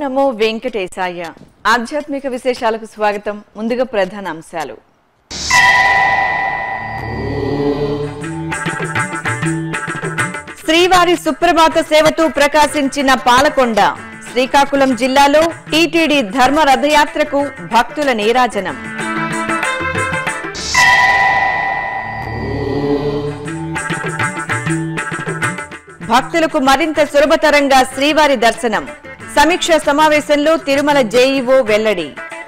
నమో వెంకటేశాయ ఆధ్యాత్మిక విశేషాలకు స్వాగతం ముందుగా ప్రధాన అంశాలు శ్రీవారి సుప్రభాత సేవతో ప్రకాశించిన పాలకొండ శ్రీకాకుళం జిల్లాలో టీటీడీ ధర్మ రథయాత్రకు భక్తుల నీరాజనం భక్తులకు మరింత సులభతరంగా శ్రీవారి దర్శనం సమీక్ష సమావేశంలో తిరుమల జేఈఓ వెల్లడి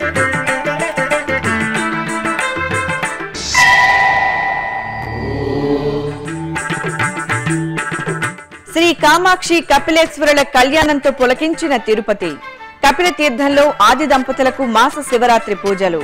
శ్రీ కామాక్షి కపిలేశ్వరుల కళ్యాణంతో పులకించిన తిరుపతి కపిల తీర్థంలో ఆది దంపతులకు మాస శివరాత్రి పూజలు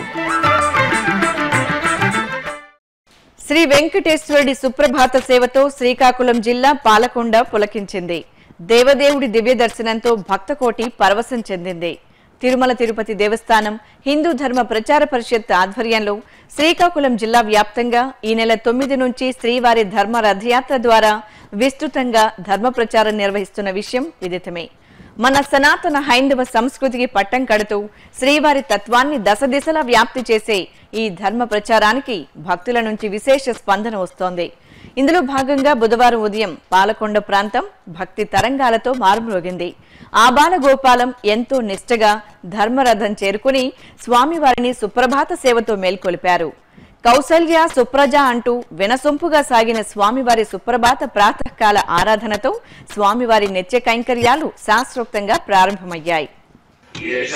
శ్రీ వెంకటేశ్వరుడి సుప్రభాత సేవతో శ్రీకాకుళం జిల్లా పాలకొండ పులకించింది దేవదేవుడి దివ్య దర్శనంతో భక్తకోటి పరవశం చెందింది తిరుమల తిరుపతి దేవస్థానం హిందూ ధర్మ ప్రచార పరిషత్ ఆధ్వర్యంలో శ్రీకాకుళం జిల్లా వ్యాప్తంగా ఈ నెల తొమ్మిది నుంచి శ్రీవారి ధర్మ రథయాత్ర ద్వారా విస్తృతంగా ధర్మ ప్రచారం నిర్వహిస్తున్న విషయం విదితమే మన సనాతన హైందవ సంస్కృతికి పట్టం కడుతూ శ్రీవారి తత్వాన్ని దశ దిశలా వ్యాప్తి చేసే ఈ ధర్మ ప్రచారానికి భక్తుల నుంచి విశేష స్పందన వస్తోంది ఇందులో భాగంగా బుధవారం ఉదయం పాలకొండ ప్రాంతం భక్తి తరంగాలతో మారుమ్రోగింది ఆబాల గోపాలం ఎంతో నిష్టగా ధర్మరథం చేరుకుని స్వామివారిని సుప్రభాత సేవతో మేల్కొలిపారు కౌసల్య సుప్రజ అంటూ వినసొంపుగా సాగిన స్వామివారి సుప్రభాత ప్రాతకాల ఆరాధనతో స్వామివారి నిత్య కైంకర్యాలు శాస్త్రోక్తంగా ప్రారంభమయ్యాయి येष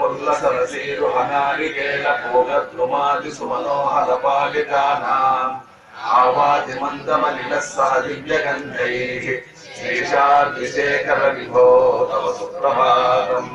प्रफुल्लसरसेरुहनारिकेलभोगद्रुमादिसुमनोहरपालिकानाम् आवादिमन्दमलिनः सह दिव्यगन्धैः श्रीशाद्विशेखरविभो तव सुप्रभातम्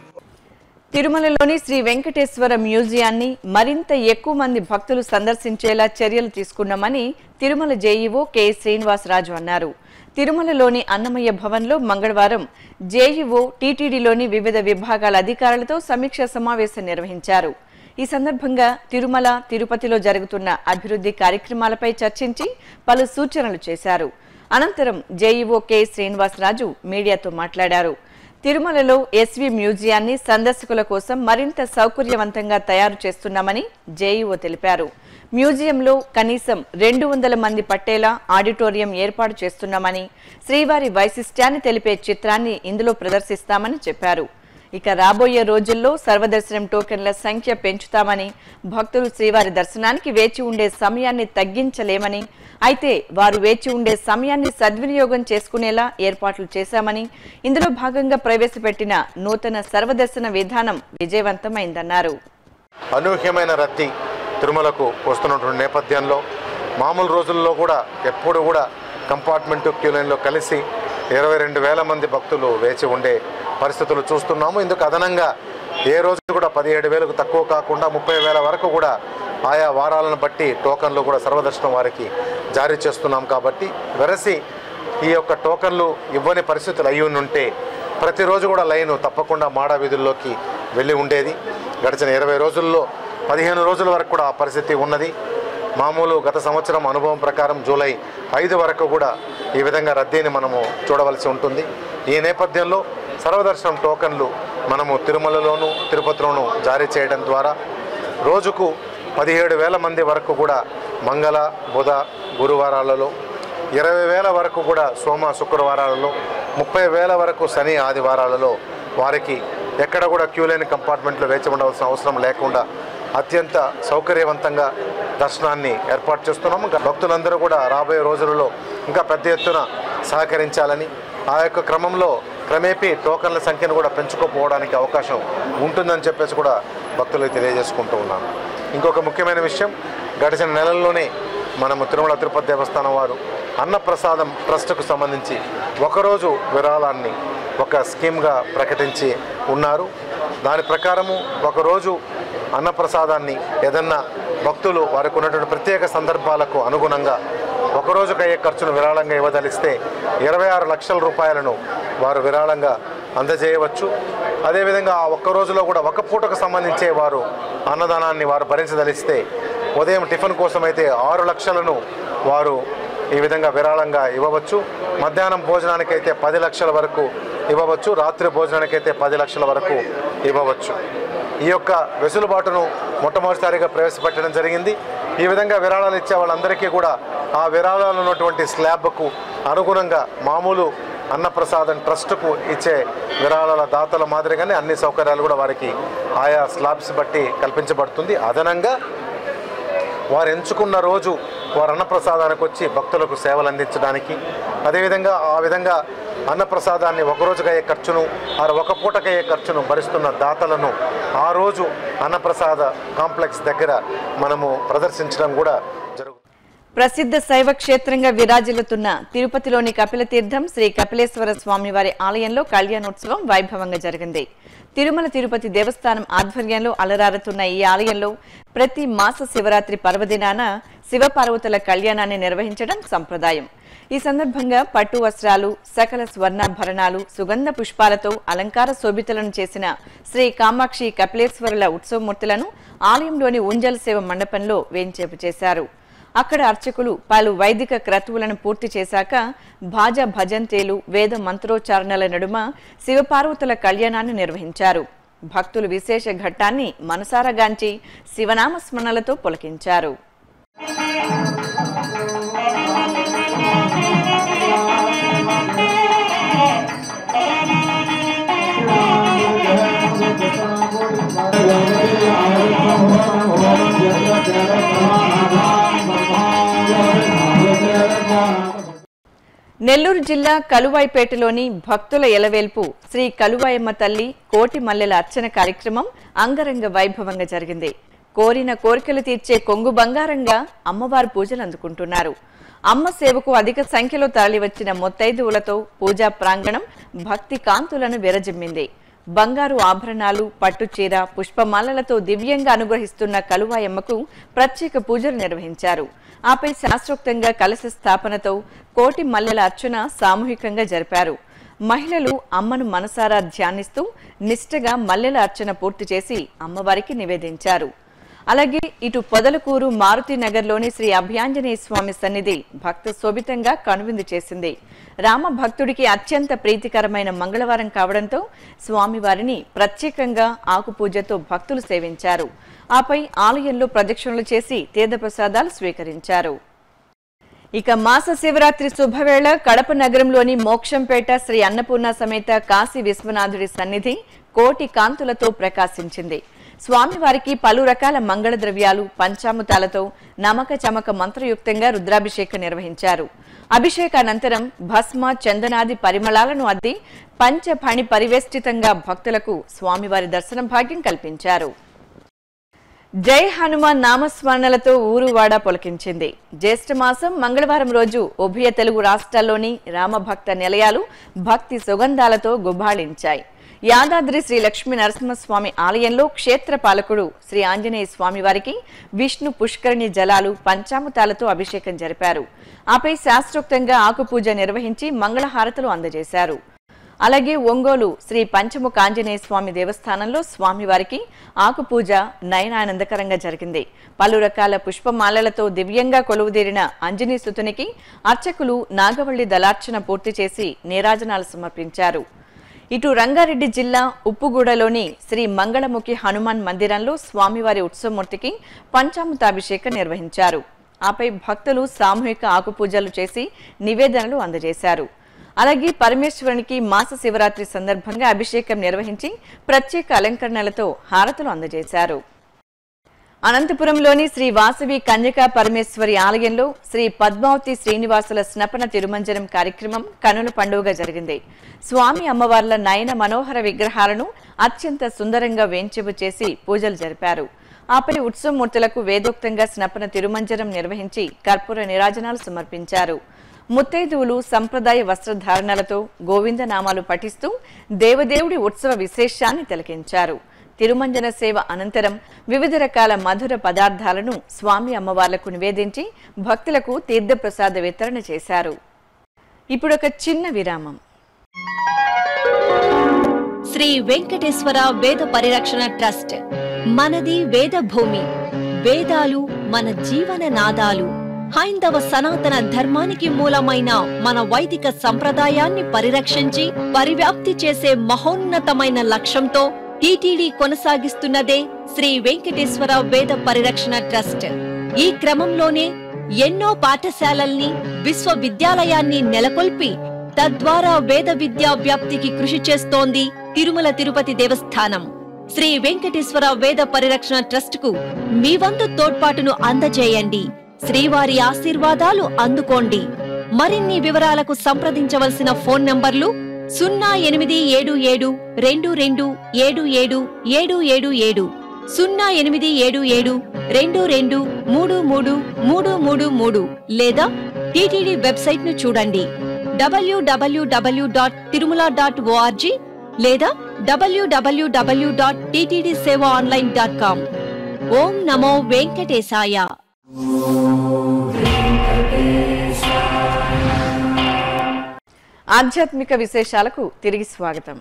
తిరుమలలోని శ్రీ వెంకటేశ్వర మ్యూజియాన్ని మరింత ఎక్కువ మంది భక్తులు సందర్శించేలా చర్యలు తీసుకున్నామని తిరుమల జేఈఓ కె శ్రీనివాసరాజు అన్నారు తిరుమలలోని అన్నమయ్య భవన్లో మంగళవారం జేఈఓ టీటీడీలోని వివిధ విభాగాల అధికారులతో సమీక్ష సమావేశం నిర్వహించారు ఈ సందర్భంగా తిరుమల తిరుపతిలో జరుగుతున్న అభివృద్ధి కార్యక్రమాలపై చర్చించి పలు సూచనలు చేశారు అనంతరం జేఈఓ కె శ్రీనివాసరాజు మీడియాతో మాట్లాడారు తిరుమలలో ఎస్వి మ్యూజియాన్ని సందర్శకుల కోసం మరింత సౌకర్యవంతంగా తయారు చేస్తున్నామని జేఈఓ తెలిపారు మ్యూజియంలో కనీసం రెండు వందల మంది పట్టేలా ఆడిటోరియం ఏర్పాటు చేస్తున్నామని శ్రీవారి వైశిష్ట్యాన్ని తెలిపే చిత్రాన్ని ఇందులో ప్రదర్శిస్తామని చెప్పారు ఇక రాబోయే రోజుల్లో సర్వదర్శనం టోకెన్ల సంఖ్య పెంచుతామని భక్తులు శ్రీవారి దర్శనానికి వేచి ఉండే సమయాన్ని తగ్గించలేమని అయితే వారు వేచి ఉండే సమయాన్ని సద్వినియోగం చేసుకునేలా ఏర్పాట్లు చేశామని ఇందులో భాగంగా ప్రవేశపెట్టిన నూతన సర్వదర్శన విధానం విజయవంతమైందన్నారు అనూహ్యమైన రద్దీ తిరుమలకు వస్తున్నటువంటి నేపథ్యంలో మామూలు రోజుల్లో కూడా ఎప్పుడు కూడా కంపార్ట్మెంట్ క్యూ లైన్లో కలిసి ఇరవై రెండు వేల మంది భక్తులు వేచి ఉండే పరిస్థితులు చూస్తున్నాము ఇందుకు అదనంగా ఏ రోజు కూడా పదిహేడు వేలకు తక్కువ కాకుండా ముప్పై వేల వరకు కూడా ఆయా వారాలను బట్టి టోకన్లు కూడా సర్వదర్శనం వారికి జారీ చేస్తున్నాం కాబట్టి వెరసి ఈ యొక్క టోకన్లు ఇవ్వని పరిస్థితులు అయి ఉంటే ప్రతిరోజు కూడా లైను తప్పకుండా మాడా వీధుల్లోకి వెళ్ళి ఉండేది గడిచిన ఇరవై రోజుల్లో పదిహేను రోజుల వరకు కూడా ఆ పరిస్థితి ఉన్నది మామూలు గత సంవత్సరం అనుభవం ప్రకారం జూలై ఐదు వరకు కూడా ఈ విధంగా రద్దీని మనము చూడవలసి ఉంటుంది ఈ నేపథ్యంలో సర్వదర్శనం టోకన్లు మనము తిరుమలలోను తిరుపతిలోను జారీ చేయడం ద్వారా రోజుకు పదిహేడు వేల మంది వరకు కూడా మంగళ బుధ గురువారాలలో ఇరవై వేల వరకు కూడా సోమ శుక్రవారాలలో ముప్పై వేల వరకు శని ఆదివారాలలో వారికి ఎక్కడ కూడా క్యూ లైన్ కంపార్ట్మెంట్లో వేచి ఉండవలసిన అవసరం లేకుండా అత్యంత సౌకర్యవంతంగా దర్శనాన్ని ఏర్పాటు చేస్తున్నాము ఇంకా భక్తులందరూ కూడా రాబోయే రోజులలో ఇంకా పెద్ద ఎత్తున సహకరించాలని ఆ యొక్క క్రమంలో క్రమేపీ టోకన్ల సంఖ్యను కూడా పెంచుకోపోవడానికి అవకాశం ఉంటుందని చెప్పేసి కూడా భక్తులకు తెలియజేసుకుంటూ ఉన్నాను ఇంకొక ముఖ్యమైన విషయం గడిచిన నెలల్లోనే మనము తిరుమల తిరుపతి దేవస్థానం వారు అన్నప్రసాదం ట్రస్ట్కు సంబంధించి ఒకరోజు విరాళాన్ని ఒక స్కీమ్గా ప్రకటించి ఉన్నారు దాని ప్రకారము ఒకరోజు అన్నప్రసాదాన్ని ఏదన్నా భక్తులు వారికి ఉన్నటువంటి ప్రత్యేక సందర్భాలకు అనుగుణంగా ఒకరోజుకు అయ్యే ఖర్చును విరాళంగా ఇవ్వదలిస్తే ఇరవై ఆరు లక్షల రూపాయలను వారు విరాళంగా అందజేయవచ్చు అదేవిధంగా ఆ ఒక్క రోజులో కూడా ఒక పూటకు సంబంధించే వారు అన్నదానాన్ని వారు భరించదలిస్తే ఉదయం టిఫిన్ కోసం అయితే ఆరు లక్షలను వారు ఈ విధంగా విరాళంగా ఇవ్వవచ్చు మధ్యాహ్నం భోజనానికైతే పది లక్షల వరకు ఇవ్వవచ్చు రాత్రి భోజనానికైతే పది లక్షల వరకు ఇవ్వవచ్చు ఈ యొక్క వెసులుబాటును మొట్టమొదటిసారిగా ప్రవేశపెట్టడం జరిగింది ఈ విధంగా విరాళాలు ఇచ్చే వాళ్ళందరికీ కూడా ఆ విరాళాలు ఉన్నటువంటి స్లాబ్కు అనుగుణంగా మామూలు అన్నప్రసాదం ట్రస్ట్కు ఇచ్చే విరాళాల దాతల మాదిరిగానే అన్ని సౌకర్యాలు కూడా వారికి ఆయా స్లాబ్స్ బట్టి కల్పించబడుతుంది అదనంగా వారు ఎంచుకున్న రోజు వారు అన్నప్రసాదానికి వచ్చి భక్తులకు సేవలు అందించడానికి అదేవిధంగా ఆ విధంగా అన్నప్రసాదాన్ని ఒక రోజుకి అయ్యే ఖర్చును ఆ ఒక పూటకయ్యే ఖర్చును భరిస్తున్న దాతలను ఆ రోజు అన్నప్రసాద కాంప్లెక్స్ దగ్గర మనము ప్రదర్శించడం కూడా జరుగుతుంది ప్రసిద్ధ శైవ క్షేత్రంగా విరాజిల్లుతున్న తిరుపతిలోని కపిలతీర్థం శ్రీ కపిలేశ్వర స్వామివారి ఆలయంలో కళ్యాణోత్సవం వైభవంగా జరిగింది తిరుమల తిరుపతి దేవస్థానం ఆధ్వర్యంలో అలరారుతున్న ఈ ఆలయంలో ప్రతి మాస శివరాత్రి పర్వదినాన శివపార్వతుల కళ్యాణాన్ని నిర్వహించడం సంప్రదాయం ఈ సందర్భంగా పట్టు వస్త్రాలు సకల స్వర్ణాభరణాలు సుగంధ పుష్పాలతో అలంకార శోభితులను చేసిన శ్రీ కామాక్షి కపిలేశ్వరుల ఉత్సవమూర్తులను ఆలయంలోని ఉంజల్ సేవ మండపంలో వేంచేపు చేశారు అక్కడ అర్చకులు పలు వైదిక క్రతువులను పూర్తి చేశాక భాజ భజంతేలు వేద మంత్రోచ్చారణల నడుమ శివపార్వతుల కళ్యాణాన్ని నిర్వహించారు భక్తులు విశేష ఘట్టాన్ని మనసారగాంచి శివనామ స్మరణలతో పులకించారు నెల్లూరు జిల్లా కలువాయిపేటలోని భక్తుల ఎలవేల్పు శ్రీ కలువాయమ్మ తల్లి కోటి మల్లెల అర్చన కార్యక్రమం అంగరంగ వైభవంగా జరిగింది కోరిన కోరికలు తీర్చే కొంగు బంగారంగా అమ్మవారు పూజలు అందుకుంటున్నారు అమ్మ సేవకు అధిక సంఖ్యలో తరలివచ్చిన మొత్తైదువులతో పూజా ప్రాంగణం భక్తి కాంతులను విరజిమ్మింది బంగారు ఆభరణాలు పట్టుచీర పుష్పమాలలతో దివ్యంగా అనుగ్రహిస్తున్న కలువాయమ్మకు ప్రత్యేక పూజలు నిర్వహించారు ఆపై శాస్త్రోక్తంగా కలశ స్థాపనతో కోటి మల్లెల అర్చన సామూహికంగా జరిపారు మహిళలు అమ్మను మనసారా ధ్యానిస్తూ నిష్ఠగా మల్లెల అర్చన పూర్తి చేసి అమ్మవారికి నివేదించారు అలాగే ఇటు పొదలకూరు మారుతి నగర్లోని శ్రీ అభయాంజనేయ స్వామి సన్నిధి భక్త శోభితంగా కనువిందు చేసింది రామ భక్తుడికి అత్యంత ప్రీతికరమైన మంగళవారం కావడంతో స్వామివారిని ప్రత్యేకంగా ఆకుపూజతో భక్తులు సేవించారు ఆపై ఆలయంలో ప్రదక్షిణలు చేసి తీర్థప్రసాదాలు స్వీకరించారు ఇక మాస శివరాత్రి శుభవేళ కడప నగరంలోని మోక్షంపేట శ్రీ అన్నపూర్ణ సమేత కాశీ విశ్వనాథుడి సన్నిధి కోటి కాంతులతో ప్రకాశించింది స్వామివారికి పలు రకాల మంగళ ద్రవ్యాలు పంచామృతాలతో నమక చమక మంత్రయుక్తంగా రుద్రాభిషేకం నిర్వహించారు అభిషేకానంతరం భస్మ చందనాది పరిమళాలను అద్ది పంచఫణి పరివేష్టితంగా భక్తులకు స్వామివారి దర్శనం భాగ్యం కల్పించారు జై హనుమాన్ నామస్మరణలతో ఊరువాడ పొలకించింది జ్యేష్ఠ మాసం మంగళవారం రోజు ఉభయ తెలుగు రాష్ట్రాల్లోని రామభక్త నిలయాలు భక్తి సుగంధాలతో గుబాళించాయి యాదాద్రి శ్రీ లక్ష్మీ నరసింహస్వామి ఆలయంలో క్షేత్ర పాలకుడు శ్రీ ఆంజనేయ స్వామి వారికి విష్ణు పుష్కరిణి జలాలు పంచామృతాలతో అభిషేకం జరిపారు ఆపై శాస్త్రోక్తంగా ఆకుపూజ నిర్వహించి మంగళహారతులు అందజేశారు అలాగే ఒంగోలు శ్రీ పంచముఖ ఆంజనేయ స్వామి దేవస్థానంలో స్వామివారికి ఆకుపూజ నయనానందకరంగా జరిగింది పలు రకాల పుష్పమాలలతో దివ్యంగా కొలువుదీరిన ఆంజనేయ సుతునికి అర్చకులు నాగవల్లి దళార్చన పూర్తి చేసి నీరాజనాలు సమర్పించారు ఇటు రంగారెడ్డి జిల్లా ఉప్పుగూడలోని శ్రీ మంగళముఖి హనుమాన్ మందిరంలో స్వామివారి ఉత్సవమూర్తికి పంచామృతాభిషేకం నిర్వహించారు ఆపై భక్తులు సామూహిక ఆకుపూజలు చేసి నివేదనలు అందజేశారు అలాగే పరమేశ్వరునికి మాస శివరాత్రి సందర్భంగా అభిషేకం నిర్వహించి ప్రత్యేక అలంకరణలతో హారతులు అందజేశారు అనంతపురంలోని శ్రీ వాసవి కన్యకా పరమేశ్వరి ఆలయంలో శ్రీ పద్మావతి శ్రీనివాసుల స్నపన తిరుమంజనం కార్యక్రమం కనుల పండుగ జరిగింది స్వామి అమ్మవార్ల నయన మనోహర విగ్రహాలను అత్యంత సుందరంగా వేంచెపు చేసి పూజలు జరిపారు ఆపై ఉత్సవమూర్తులకు వేదోక్తంగా స్నపన తిరుమంజనం నిర్వహించి కర్పూర నిరాజనాలు సమర్పించారు ముత్తైదువులు సంప్రదాయ వస్త్రధారణలతో గోవింద నామాలు పఠిస్తూ దేవదేవుడి ఉత్సవ విశేషాన్ని తిలకించారు తిరుమంజన సేవ అనంతరం వివిధ రకాల మధుర పదార్థాలను స్వామి అమ్మవార్లకు నివేదించి భక్తులకు తీర్థప్రసాద వితరణ చేశారు ఇప్పుడు ఒక చిన్న విరామం శ్రీ వెంకటేశ్వర వేద పరిరక్షణ ట్రస్ట్ మనది వేద భూమి వేదాలు మన జీవన నాదాలు హైందవ సనాతన ధర్మానికి మూలమైన మన వైదిక సంప్రదాయాన్ని పరిరక్షించి పరివ్యాప్తి చేసే మహోన్నతమైన లక్ష్యంతో టీటీడీ కొనసాగిస్తున్నదే శ్రీ వెంకటేశ్వర వేద పరిరక్షణ ట్రస్ట్ ఈ క్రమంలోనే ఎన్నో పాఠశాలల్ని విశ్వవిద్యాలయాన్ని నెలకొల్పి తద్వారా వేద విద్యా వ్యాప్తికి కృషి చేస్తోంది తిరుమల తిరుపతి దేవస్థానం శ్రీ వెంకటేశ్వర వేద పరిరక్షణ ట్రస్ట్ కు మీ వంతు తోడ్పాటును అందజేయండి శ్రీవారి ఆశీర్వాదాలు అందుకోండి మరిన్ని వివరాలకు సంప్రదించవలసిన ఫోన్ నంబర్లు సున్నా ఎనిమిది ఏడు ఏడు రెండు రెండు ఏడు ఏడు ఏడు ఏడు ఏడు సున్నా ఎనిమిది ఏడు ఏడు రెండు రెండు మూడు మూడు మూడు మూడు మూడు లేదా టీటీడీ వెబ్సైట్ ను చూడండి WWW dot Tirumala dot ORG లేదా WWW dot TTD Seva online dot com ఓం నమో వెంకటేశాయ ఆధ్యాత్మిక విశేషాలకు తిరిగి స్వాగతం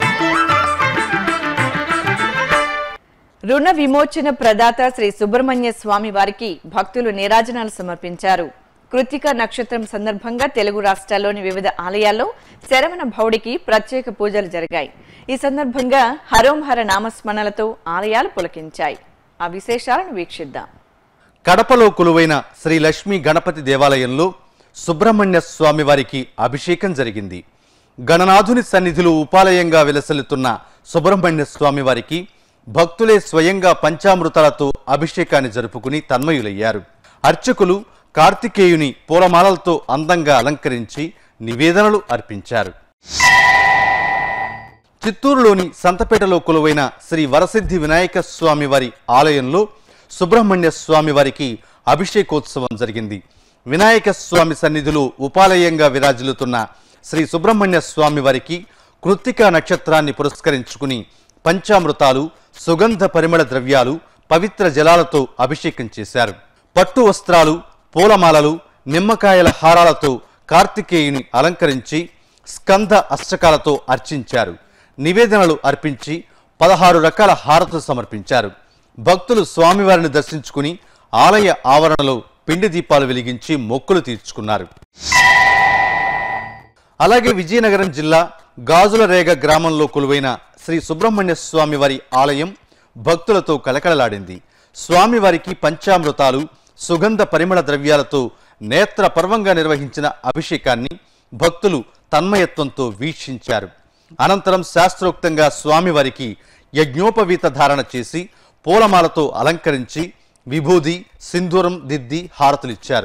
రుణ విమోచన ప్రదాత శ్రీ సుబ్రహ్మణ్య స్వామి వారికి భక్తులు నీరాజనాలు సమర్పించారు కృత్తిక నక్షత్రం సందర్భంగా తెలుగు రాష్ట్రాల్లోని వివిధ ఆలయాల్లో శరవణ భౌడికి ప్రత్యేక పూజలు జరిగాయి ఈ సందర్భంగా హరోంహర నామస్మరణలతో ఆలయాలు పులకించాయి ఆ విశేషాలను వీక్షిద్దాం కడపలో కొలువైన శ్రీ లక్ష్మీ గణపతి దేవాలయంలో సుబ్రహ్మణ్య స్వామి వారికి అభిషేకం జరిగింది గణనాథుని సన్నిధిలో ఉపాలయంగా విలసిల్లుతున్న సుబ్రహ్మణ్య స్వామి వారికి భక్తులే స్వయంగా పంచామృతాలతో అభిషేకాన్ని జరుపుకుని తన్మయులయ్యారు అర్చకులు కార్తికేయుని పూలమాలలతో అందంగా అలంకరించి నివేదనలు అర్పించారు చిత్తూరులోని సంతపేటలో కొలువైన శ్రీ వరసిద్ధి వినాయక స్వామి వారి ఆలయంలో సుబ్రహ్మణ్య స్వామి వారికి అభిషేకోత్సవం జరిగింది వినాయక స్వామి సన్నిధిలో ఉపాలయంగా విరాజిల్లుతున్న శ్రీ సుబ్రహ్మణ్య స్వామి వారికి కృత్తికా నక్షత్రాన్ని పురస్కరించుకుని పంచామృతాలు సుగంధ పరిమళ ద్రవ్యాలు పవిత్ర జలాలతో అభిషేకం చేశారు పట్టు వస్త్రాలు పూలమాలలు నిమ్మకాయల హారాలతో కార్తికేయుని అలంకరించి స్కంద అష్టకాలతో అర్చించారు నివేదనలు అర్పించి పదహారు రకాల హారతులు సమర్పించారు భక్తులు స్వామివారిని దర్శించుకుని ఆలయ ఆవరణలో పిండి దీపాలు వెలిగించి మొక్కులు తీర్చుకున్నారు అలాగే విజయనగరం జిల్లా గాజుల రేగ గ్రామంలో కొలువైన శ్రీ సుబ్రహ్మణ్య స్వామి వారి ఆలయం భక్తులతో కలకలలాడింది స్వామివారికి పంచామృతాలు సుగంధ పరిమళ ద్రవ్యాలతో నేత్ర పర్వంగా నిర్వహించిన అభిషేకాన్ని భక్తులు తన్మయత్వంతో వీక్షించారు అనంతరం శాస్త్రోక్తంగా స్వామివారికి యజ్ఞోపవీత ధారణ చేసి పూలమాలతో అలంకరించి విభూది సింధూరం దిద్ది హారతులిచ్చారు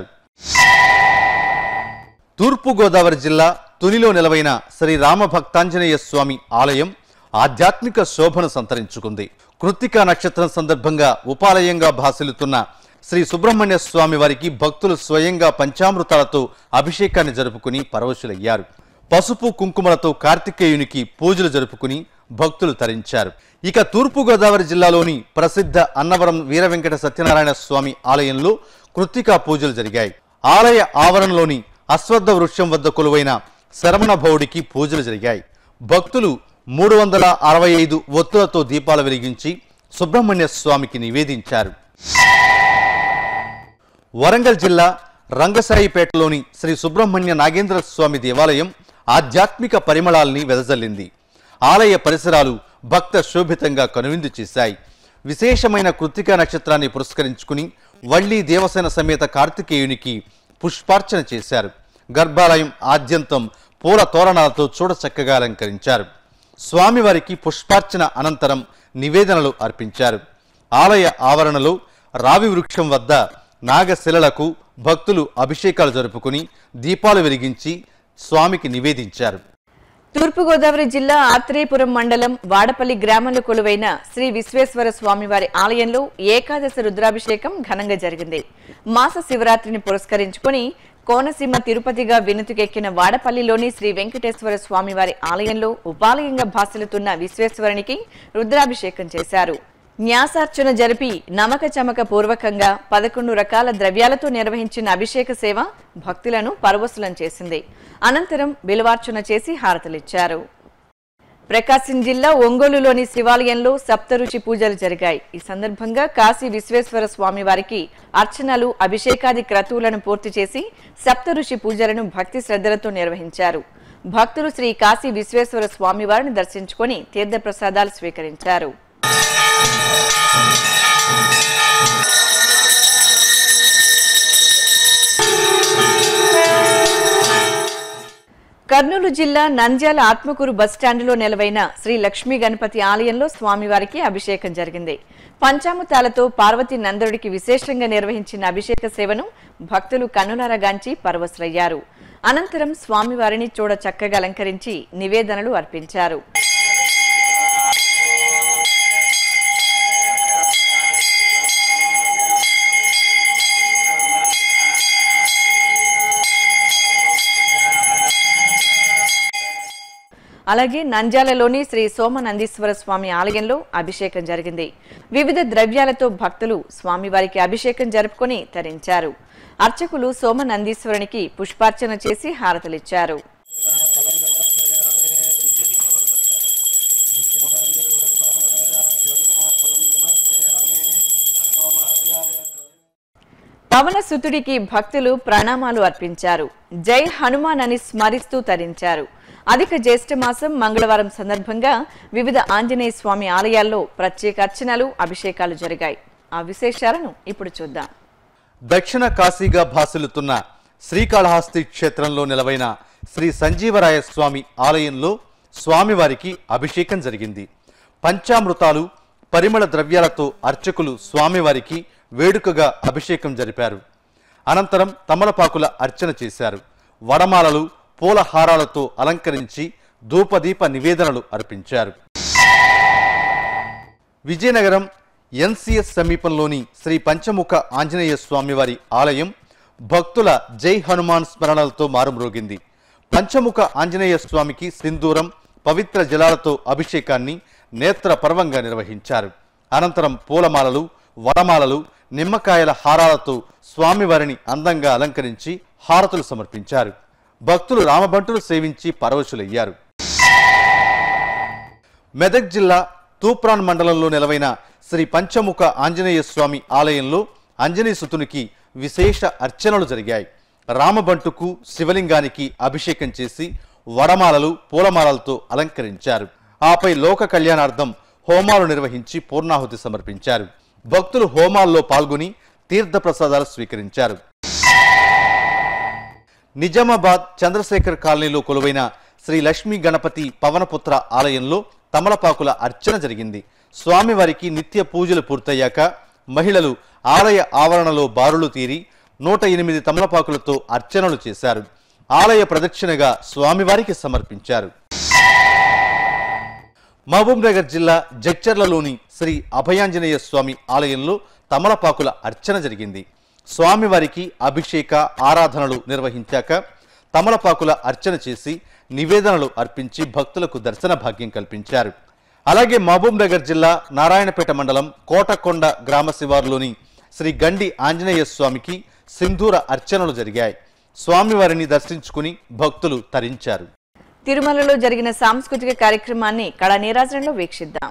తూర్పుగోదావరి జిల్లా తునిలో నెలవైన శ్రీ రామభక్తాంజనేయ స్వామి ఆలయం ఆధ్యాత్మిక శోభను సంతరించుకుంది కృత్తికా నక్షత్రం సందర్భంగా ఉపాలయంగా భాసిల్లుతున్న శ్రీ సుబ్రహ్మణ్య స్వామి వారికి భక్తులు స్వయంగా పంచామృతాలతో అభిషేకాన్ని జరుపుకుని పరవశులయ్యారు పసుపు కుంకుమలతో కార్తికేయునికి పూజలు జరుపుకుని భక్తులు తరించారు ఇక తూర్పుగోదావరి జిల్లాలోని ప్రసిద్ధ అన్నవరం వీర వెంకట సత్యనారాయణ స్వామి ఆలయంలో కృత్తికా పూజలు జరిగాయి ఆలయ ఆవరణలోని అశ్వత్థ వృక్షం వద్ద కొలువైన శరవణ భౌడికి పూజలు జరిగాయి భక్తులు మూడు వందల అరవై ఐదు ఒత్తులతో దీపాలు వెలిగించి సుబ్రహ్మణ్య స్వామికి నివేదించారు వరంగల్ జిల్లా రంగసాయిపేటలోని శ్రీ సుబ్రహ్మణ్య నాగేంద్ర స్వామి దేవాలయం ఆధ్యాత్మిక పరిమళాల్ని వెదజల్లింది ఆలయ పరిసరాలు భక్త శోభితంగా కనువిందు చేశాయి విశేషమైన కృత్తికా నక్షత్రాన్ని పురస్కరించుకుని వళ్ళీ దేవసేన సమేత కార్తికేయునికి పుష్పార్చన చేశారు గర్భాలయం ఆద్యంతం పూల తోరణాలతో చూడచక్కగా అలంకరించారు స్వామివారికి పుష్పార్చన అనంతరం నివేదనలు అర్పించారు ఆలయ ఆవరణలో రావి వృక్షం వద్ద నాగశిలలకు భక్తులు అభిషేకాలు జరుపుకుని దీపాలు వెలిగించి స్వామికి నివేదించారు తూర్పుగోదావరి జిల్లా ఆత్రేయపురం మండలం వాడపల్లి గ్రామంలో కొలువైన శ్రీ విశ్వేశ్వర స్వామివారి ఆలయంలో ఏకాదశి రుద్రాభిషేకం ఘనంగా జరిగింది మాస శివరాత్రిని పురస్కరించుకుని కోనసీమ తిరుపతిగా వినుతికెక్కిన వాడపల్లిలోని శ్రీ వెంకటేశ్వర స్వామివారి ఆలయంలో ఉపాలయంగా భాసిల్లుతున్న విశ్వేశ్వరునికి రుద్రాభిషేకం చేశారు న్యాసార్చన జరిపి నమక చమక పూర్వకంగా పదకొండు రకాల ద్రవ్యాలతో నిర్వహించిన అభిషేక సేవ భక్తులను పరవశులం చేసింది అనంతరం బిలవార్చన చేసి హారతలిచ్చారు ప్రకాశం జిల్లా ఒంగోలులోని శివాలయంలో సప్తరుషి పూజలు జరిగాయి ఈ సందర్భంగా కాశీ విశ్వేశ్వర స్వామి వారికి అర్చనలు అభిషేకాది క్రతువులను పూర్తి చేసి సప్తరుషి పూజలను భక్తి శ్రద్ధలతో నిర్వహించారు భక్తులు శ్రీ కాశీ విశ్వేశ్వర స్వామి వారిని దర్శించుకొని తీర్థప్రసాదాలు స్వీకరించారు కర్నూలు జిల్లా నంద్యాల ఆత్మకూరు బస్టాండులో నెలవైన శ్రీ లక్ష్మీ గణపతి ఆలయంలో స్వామివారికి అభిషేకం జరిగింది పంచామృతాలతో పార్వతీ నందరుడికి విశేషంగా నిర్వహించిన అభిషేక సేవను భక్తులు కన్నులారగాంచి పరవశులయ్యారు అనంతరం స్వామివారిని చూడ చక్కగా అలంకరించి నివేదనలు అర్పించారు అలాగే నంద్యాలలోని శ్రీ సోమనందీశ్వర స్వామి ఆలయంలో అభిషేకం జరిగింది వివిధ ద్రవ్యాలతో భక్తులు స్వామివారికి అభిషేకం జరుపుకొని తరించారు అర్చకులు సోమనందీశ్వరునికి పుష్పార్చన చేసి హారతలిచ్చారు పవన సుతుడికి భక్తులు ప్రణామాలు అర్పించారు జై హనుమాన్ అని స్మరిస్తూ తరించారు అధిక జ్యేష్ఠ మాసం మంగళవారం సందర్భంగా వివిధ ఆంజనేయ స్వామి ఆలయాల్లో ప్రత్యేక అర్చనలు అభిషేకాలు జరిగాయి ఆ విశేషాలను ఇప్పుడు చూద్దాం దక్షిణ కాశీగా భాసిల్లుతున్న శ్రీకాళహస్తి క్షేత్రంలో నిలవైన శ్రీ సంజీవరాయ స్వామి ఆలయంలో స్వామివారికి అభిషేకం జరిగింది పంచామృతాలు పరిమళ ద్రవ్యాలతో అర్చకులు స్వామివారికి వేడుకగా అభిషేకం జరిపారు అనంతరం తమలపాకుల అర్చన చేశారు వడమాలలు పూల హారాలతో అలంకరించి ధూపదీప నివేదనలు అర్పించారు విజయనగరం ఎన్సిఎస్ సమీపంలోని శ్రీ పంచముఖ ఆంజనేయ స్వామివారి ఆలయం భక్తుల జై హనుమాన్ స్మరణలతో మారుమ్రోగింది పంచముఖ ఆంజనేయ స్వామికి సింధూరం పవిత్ర జలాలతో అభిషేకాన్ని నేత్ర పర్వంగా నిర్వహించారు అనంతరం పూలమాలలు వడమాలలు నిమ్మకాయల హారాలతో స్వామివారిని అందంగా అలంకరించి హారతులు సమర్పించారు భక్తులు రామబంటులు సేవించి పరవశులయ్యారు మెదక్ జిల్లా తూప్రాన్ మండలంలో నెలవైన శ్రీ పంచముఖ ఆంజనేయ స్వామి ఆలయంలో ఆంజనేయ సుతునికి విశేష అర్చనలు జరిగాయి రామబంటుకు శివలింగానికి అభిషేకం చేసి వడమాలలు పూలమాలలతో అలంకరించారు ఆపై లోక కళ్యాణార్థం హోమాలు నిర్వహించి పూర్ణాహుతి సమర్పించారు భక్తులు హోమాల్లో పాల్గొని తీర్థప్రసాదాలు స్వీకరించారు నిజామాబాద్ చంద్రశేఖర్ కాలనీలో కొలువైన శ్రీ లక్ష్మీ గణపతి పవనపుత్ర ఆలయంలో తమలపాకుల అర్చన జరిగింది స్వామివారికి నిత్య పూజలు పూర్తయ్యాక మహిళలు ఆలయ ఆవరణలో బారులు తీరి నూట ఎనిమిది తమలపాకులతో అర్చనలు చేశారు ఆలయ ప్రదక్షిణగా స్వామివారికి సమర్పించారు మహబూబ్ నగర్ జిల్లా జడ్చర్లలోని శ్రీ అభయాంజనేయ స్వామి ఆలయంలో తమలపాకుల అర్చన జరిగింది స్వామివారికి అభిషేక ఆరాధనలు నిర్వహించాక తమలపాకుల అర్చన చేసి నివేదనలు అర్పించి భక్తులకు దర్శన భాగ్యం కల్పించారు అలాగే మహబూబ్ నగర్ జిల్లా నారాయణపేట మండలం కోటకొండ గ్రామ శివారులోని శ్రీ గండి ఆంజనేయ స్వామికి సింధూర అర్చనలు జరిగాయి స్వామివారిని దర్శించుకుని భక్తులు తరించారు తిరుమలలో జరిగిన సాంస్కృతిక కార్యక్రమాన్ని కళా నీరాజనంలో వీక్షిద్దాం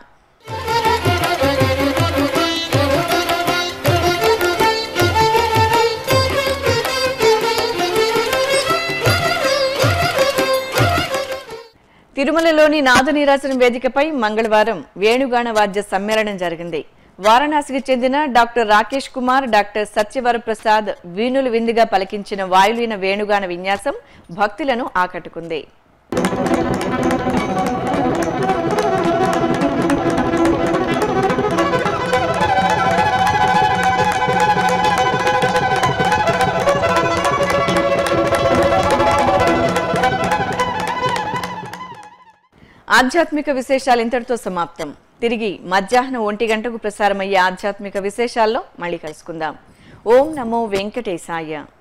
తిరుమలలోని నాద నీరాజనం వేదికపై మంగళవారం వేణుగాన వాద్య సమ్మేళనం జరిగింది వారణాసికి చెందిన డాక్టర్ రాకేష్ కుమార్ డాక్టర్ సత్యవర ప్రసాద్ వీణులు విందుగా పలికించిన వాయులీన వేణుగాన విన్యాసం భక్తులను ఆకట్టుకుంది ఆధ్యాత్మిక విశేషాలు ఇంతటితో సమాప్తం తిరిగి మధ్యాహ్నం ఒంటి గంటకు ప్రసారమయ్యే ఆధ్యాత్మిక విశేషాల్లో మళ్ళీ కలుసుకుందాం ఓం నమో వెంకటేశాయ